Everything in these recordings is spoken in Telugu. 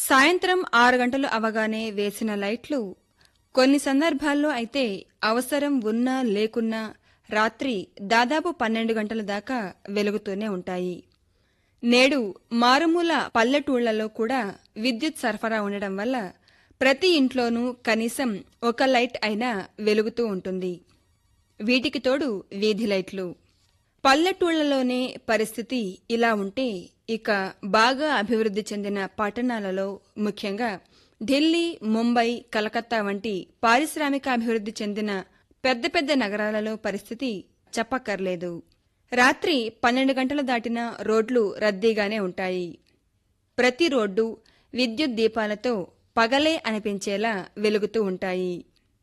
సాయంత్రం ఆరు గంటలు అవగానే వేసిన లైట్లు కొన్ని సందర్భాల్లో అయితే అవసరం ఉన్నా లేకున్నా రాత్రి దాదాపు పన్నెండు గంటల దాకా వెలుగుతూనే ఉంటాయి నేడు మారుమూల పల్లెటూళ్లలో కూడా విద్యుత్ సరఫరా ఉండడం వల్ల ప్రతి ఇంట్లోనూ కనీసం ఒక లైట్ అయినా వెలుగుతూ ఉంటుంది వీటికి తోడు వీధి లైట్లు పల్లెటూళ్లలోనే పరిస్థితి ఇలా ఉంటే ఇక బాగా అభివృద్ధి చెందిన పట్టణాలలో ముఖ్యంగా ఢిల్లీ ముంబై కలకత్తా వంటి పారిశ్రామిక అభివృద్ధి చెందిన పెద్ద పెద్ద నగరాలలో పరిస్థితి చెప్పక్కర్లేదు రాత్రి పన్నెండు గంటలు దాటిన రోడ్లు రద్దీగానే ఉంటాయి ప్రతి రోడ్డు విద్యుత్ దీపాలతో పగలే అనిపించేలా వెలుగుతూ ఉంటాయి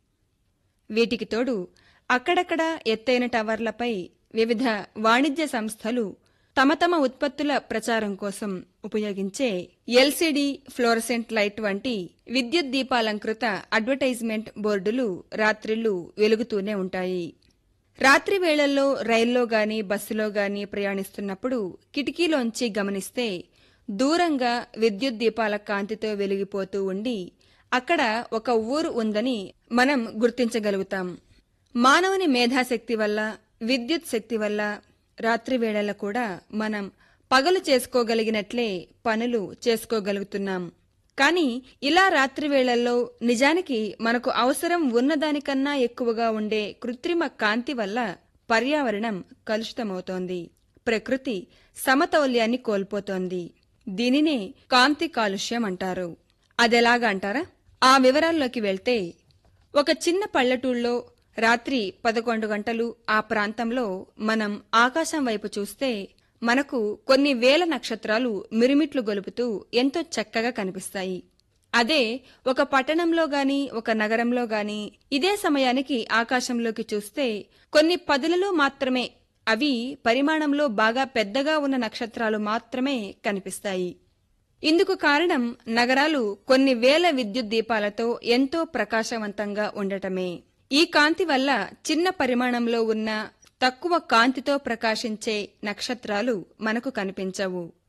వీటికి తోడు అక్కడక్కడ ఎత్తైన టవర్లపై వివిధ వాణిజ్య సంస్థలు తమ తమ ఉత్పత్తుల ప్రచారం కోసం ఉపయోగించే ఎల్సిడి ఫ్లోరసెంట్ లైట్ వంటి విద్యుత్ దీపాలంకృత అడ్వర్టైజ్మెంట్ బోర్డులు రాత్రిళ్లు వెలుగుతూనే ఉంటాయి రాత్రి వేళల్లో రైల్లో గాని బస్సులో గాని ప్రయాణిస్తున్నప్పుడు కిటికీలోంచి గమనిస్తే దూరంగా విద్యుత్ దీపాల కాంతితో వెలిగిపోతూ ఉండి అక్కడ ఒక ఊరు ఉందని మనం గుర్తించగలుగుతాం మానవుని మేధాశక్తి వల్ల విద్యుత్ శక్తి వల్ల రాత్రి వేళల్లో కూడా మనం పగలు చేసుకోగలిగినట్లే పనులు చేసుకోగలుగుతున్నాం కానీ ఇలా రాత్రి వేళల్లో నిజానికి మనకు అవసరం ఉన్నదానికన్నా ఎక్కువగా ఉండే కృత్రిమ కాంతి వల్ల పర్యావరణం కలుషితమవుతోంది ప్రకృతి సమతౌల్యాన్ని కోల్పోతోంది దీనినే కాంతి కాలుష్యం అంటారు అదెలాగా అంటారా ఆ వివరాల్లోకి వెళ్తే ఒక చిన్న పల్లెటూళ్ళలో రాత్రి పదకొండు గంటలు ఆ ప్రాంతంలో మనం ఆకాశం వైపు చూస్తే మనకు కొన్ని వేల నక్షత్రాలు మిరుమిట్లు గొలుపుతూ ఎంతో చక్కగా కనిపిస్తాయి అదే ఒక పట్టణంలో గాని ఒక నగరంలో గాని ఇదే సమయానికి ఆకాశంలోకి చూస్తే కొన్ని పదులలో మాత్రమే అవి పరిమాణంలో బాగా పెద్దగా ఉన్న నక్షత్రాలు మాత్రమే కనిపిస్తాయి ఇందుకు కారణం నగరాలు కొన్ని వేల విద్యుత్ దీపాలతో ఎంతో ప్రకాశవంతంగా ఉండటమే ఈ కాంతి వల్ల చిన్న పరిమాణంలో ఉన్న తక్కువ కాంతితో ప్రకాశించే నక్షత్రాలు మనకు కనిపించవు